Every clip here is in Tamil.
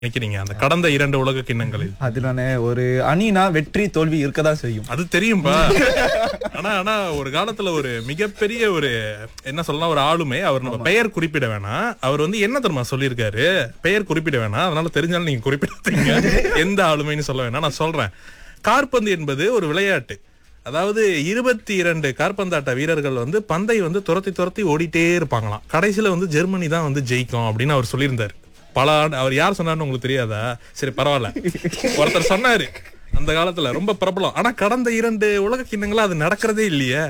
நினைக்கிறீங்க அந்த கடந்த இரண்டு உலக கிண்ணங்களில் அதுலானே ஒரு அணினா வெற்றி தோல்வி இருக்கதான் செய்யும் அது தெரியும்பா ஆனா ஆனா ஒரு காலத்துல ஒரு மிகப்பெரிய ஒரு என்ன சொல்லலாம் ஒரு ஆளுமை அவர் நம்ம பெயர் குறிப்பிட வேணாம் அவர் வந்து என்ன தெரியுமா சொல்லியிருக்காரு பெயர் குறிப்பிட வேணாம் அதனால தெரிஞ்சாலும் நீங்க குறிப்பிடாதீங்க எந்த ஆளுமைன்னு சொல்ல வேணாம் நான் சொல்றேன் காற்பந்து என்பது ஒரு விளையாட்டு அதாவது இருபத்தி இரண்டு காற்பந்தாட்ட வீரர்கள் வந்து பந்தை வந்து துரத்தி துரத்தி ஓடிட்டே இருப்பாங்களாம் கடைசியில வந்து ஜெர்மனி தான் வந்து ஜெயிக்கும் அப்படின்னு அவர் சொல்லியிருந்தாரு பல ஆண்டு அவர் யார் சொன்னார்னு உங்களுக்கு தெரியாதா சரி பரவாயில்ல ஒருத்தர் சொன்னாரு அந்த காலத்துல ரொம்ப பிரபலம் ஆனா கடந்த இரண்டு உலக கிண்ணங்களா அது நடக்கிறதே இல்லையே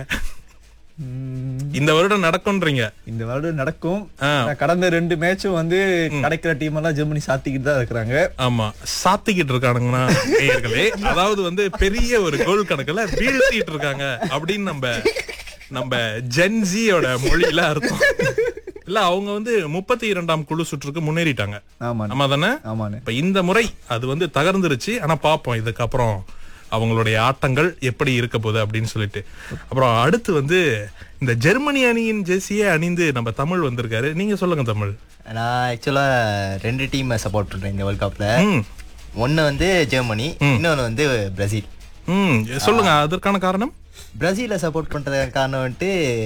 உம், இந்த வருடம் நடக்கும்ன்றீங்க இந்த வருடம் நடக்கும் ஆ. ஆனா, கடந்த ரெண்டு மேட்சும் வந்து கிடைக்கிற டீம் எல்லாம் ஜெர்மனி சாத்திக்கிட்டு தான் இருக்கிறாங்க ஆமா சாத்திக்கிட்டு இருக்கானுங்கன்னா நேயர்களே அதாவது வந்து பெரிய ஒரு கோல் கணக்குல வீழ்த்திட்டு இருக்காங்க அப்படின்னு நம்ம நம்ம ஜென்ஜியோட மொழியில அர்த்தம் இல்ல அவங்க வந்து முப்பத்தி இரண்டாம் குழு சுற்றுக்கு முன்னேறிட்டாங்க ஆமா ஆமா தானே ஆமாண்ணே இப்ப இந்த முறை அது வந்து தகர்ந்துருச்சு ஆனா பாப்போம் இதுக்கப்புறம் அவங்களுடைய ஆட்டங்கள் எப்படி இருக்க போகுது அப்படின்னு சொல்லிட்டு அப்புறம் அடுத்து வந்து இந்த ஜெர்மனி அணியின் ஜெர்சியே அணிந்து நம்ம தமிழ் வந்திருக்காரு நீங்க சொல்லுங்க தமிழ் நான் ஆக்சுவலாக ரெண்டு டீமை சப்போர்ட் பண்ணுறேன் இந்த வேர்ல்ட் கப்பில் ம் ஒன்று வந்து ஜெர்மனி இன்னொன்று வந்து பிரேசில் ம் சொல்லுங்க அதற்கான காரணம் பிரேசிலை சப்போர்ட் பண்ணுறதுக்கு காரணம் வந்துட்டு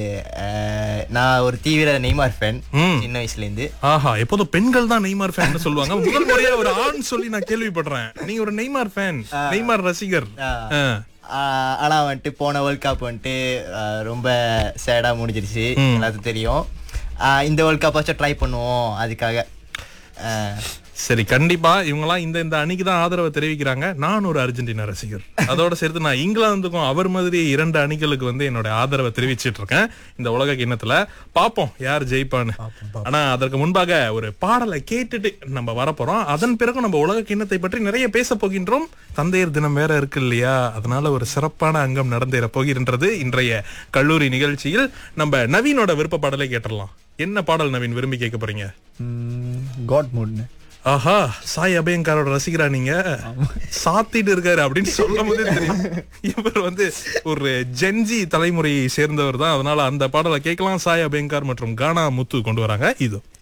அஹ், நான் ஒரு தீவிர நெய்மார் ஃபேன் ம். சின்ன வயசுலேருந்து ஆஹா எப்போதும் பெண்கள் தான் நெய்மார் ஃபேன் சொல்லுவாங்க முதல் முறையா ஒரு ஆண் சொல்லி நான் கேள்விப்படுறேன் நீங்க ஒரு நெய்மார் ஃபேன் நெய்மார் ரசிகர் ஆ. ஆனால் வந்துட்டு போன வேர்ல்ட் கப் வந்துட்டு அஹ், ரொம்ப சேடாக முடிஞ்சிருச்சு எல்லாத்துக்கும் தெரியும் அஹ், இந்த வேர்ல்ட் கப்பாச்சும் ட்ரை பண்ணுவோம் அதுக்காக அஹ், சரி கண்டிப்பா இவங்கலாம் இந்த இந்த அணிக்கு தான் ஆதரவை தெரிவிக்கிறாங்க நான் ஒரு அர்ஜென்டினா ரசிகர் அதோட சேர்த்து நான் இங்கிலாந்துக்கும் அவர் மாதிரி இரண்டு அணிகளுக்கு வந்து என்னோட ஆதரவை தெரிவிச்சிட்டு இருக்கேன் இந்த உலக கிண்ணத்துல பாப்போம் யார் ஜெயிப்பான்னு ஆனா அதற்கு முன்பாக ஒரு பாடலை கேட்டுட்டு நம்ம வரப்போறோம் அதன் பிறகு நம்ம உலக கிண்ணத்தை பற்றி நிறைய பேச போகின்றோம் தந்தையர் தினம் வேற இருக்கு இல்லையா அதனால ஒரு சிறப்பான அங்கம் நடந்தேற போகின்றது இன்றைய கல்லூரி நிகழ்ச்சியில் நம்ம நவீனோட விருப்ப பாடலை கேட்டுடலாம் என்ன பாடல் நவீன் விரும்பி கேட்க போறீங்க காட் மூட்னு ஆஹா சாய் அபயங்காரோட ரசிகரா நீங்க சாத்திட்டு இருக்காரு அப்படின்னு சொல்லும் போதே தெரியும் இவர் வந்து ஒரு ஜென்ஜி தலைமுறையை சேர்ந்தவர் தான் அதனால அந்த பாடலை கேட்கலாம் சாய் அபயங்கார் மற்றும் கானா முத்து கொண்டு வராங்க இது